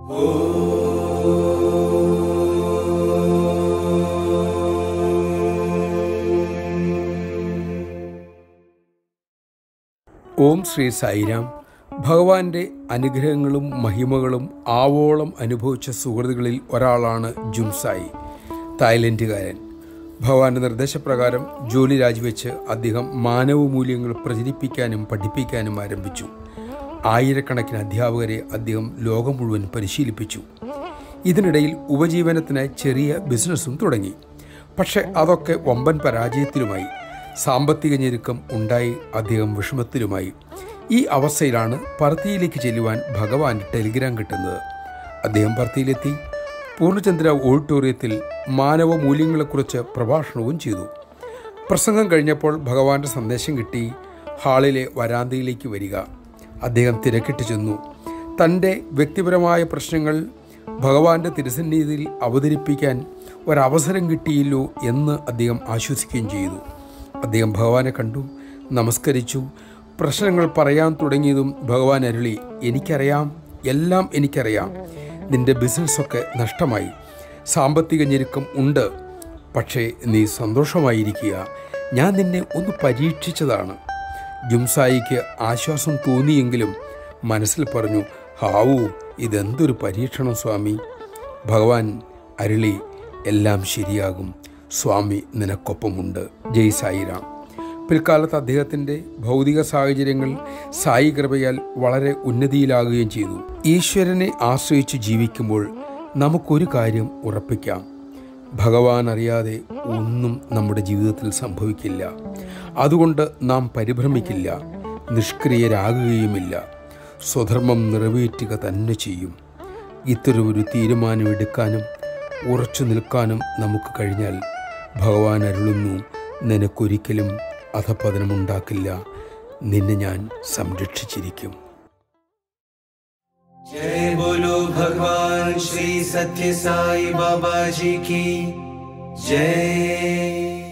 ഓം ശ്രീ സായിരാം ഭഗവാന്റെ അനുഗ്രഹങ്ങളും മഹിമകളും ആവോളം അനുഭവിച്ച സുഹൃത്തുക്കളിൽ ഒരാളാണ് ജുംസായി തായ്ലൻഡുകാരൻ ഭഗവാന്റെ നിർദ്ദേശപ്രകാരം ജോലി രാജിവെച്ച് അദ്ദേഹം മാനവ മൂല്യങ്ങൾ പ്രചരിപ്പിക്കാനും പഠിപ്പിക്കാനും ആരംഭിച്ചു ആയിരക്കണക്കിന് അധ്യാപകരെ അദ്ദേഹം ലോകം മുഴുവൻ പരിശീലിപ്പിച്ചു ഇതിനിടയിൽ ഉപജീവനത്തിനായി ചെറിയ ബിസിനസ്സും തുടങ്ങി പക്ഷെ അതൊക്കെ വമ്പൻ പരാജയത്തിലുമായി സാമ്പത്തിക ഞെരുക്കം ഉണ്ടായി അദ്ദേഹം വിഷമത്തിലുമായി ഈ അവസ്ഥയിലാണ് പർത്തിയിലേക്ക് ചെല്ലുവാൻ ഭഗവാൻ ടെലിഗ്രാം കിട്ടുന്നത് അദ്ദേഹം പർത്തിയിലെത്തി പൂർണ്ണചന്ദ്ര ഓഡിറ്റോറിയത്തിൽ മാനവ മൂല്യങ്ങളെക്കുറിച്ച് പ്രഭാഷണവും ചെയ്തു പ്രസംഗം കഴിഞ്ഞപ്പോൾ ഭഗവാന്റെ സന്ദേശം കിട്ടി ഹാളിലെ വരാന്തയിലേക്ക് വരിക അദ്ദേഹം തിരക്കിട്ട് ചെന്നു തൻ്റെ വ്യക്തിപരമായ പ്രശ്നങ്ങൾ ഭഗവാന്റെ തിരുസന്നിധിയിൽ അവതരിപ്പിക്കാൻ ഒരവസരം കിട്ടിയില്ലോ എന്ന് അദ്ദേഹം ആശ്വസിക്കുകയും ചെയ്തു അദ്ദേഹം ഭഗവാനെ കണ്ടു നമസ്കരിച്ചു പ്രശ്നങ്ങൾ പറയാൻ തുടങ്ങിയതും ഭഗവാൻ അരുളി എനിക്കറിയാം എല്ലാം എനിക്കറിയാം നിന്റെ ബിസിനസ്സൊക്കെ നഷ്ടമായി സാമ്പത്തിക ഞെരുക്കം ഉണ്ട് പക്ഷേ നീ സന്തോഷമായിരിക്കുക ഞാൻ നിന്നെ ഒന്ന് പരീക്ഷിച്ചതാണ് ജുംസായിക്ക് ആശ്വാസം തോന്നിയെങ്കിലും മനസ്സിൽ പറഞ്ഞു ഹാവൂ ഇതെന്തൊരു പരീക്ഷണം സ്വാമി ഭഗവാൻ അരുളി എല്ലാം ശരിയാകും സ്വാമി നിനക്കൊപ്പമുണ്ട് ജയ് സായിറാം പിൽക്കാലത്ത് അദ്ദേഹത്തിൻ്റെ ഭൗതിക സാഹചര്യങ്ങൾ സായി കൃപയാൽ വളരെ ഉന്നതിയിലാകുകയും ചെയ്തു ഈശ്വരനെ ആശ്രയിച്ച് ജീവിക്കുമ്പോൾ നമുക്കൊരു കാര്യം ഉറപ്പിക്കാം ഭഗവാൻ അറിയാതെ ഒന്നും നമ്മുടെ ജീവിതത്തിൽ സംഭവിക്കില്ല അതുകൊണ്ട് നാം പരിഭ്രമിക്കില്ല നിഷ്ക്രിയരാകുകയുമില്ല സ്വധർമ്മം നിറവേറ്റുക തന്നെ ചെയ്യും ഇത്തരമൊരു തീരുമാനമെടുക്കാനും ഉറച്ചു നിൽക്കാനും നമുക്ക് കഴിഞ്ഞാൽ ഭഗവാൻ അരുളുന്നു നിനക്കൊരിക്കലും അധപതനമുണ്ടാക്കില്ല നിന്നെ ഞാൻ സംരക്ഷിച്ചിരിക്കും जय बोलो भगवान श्री सत्य साई बाबा जी की जय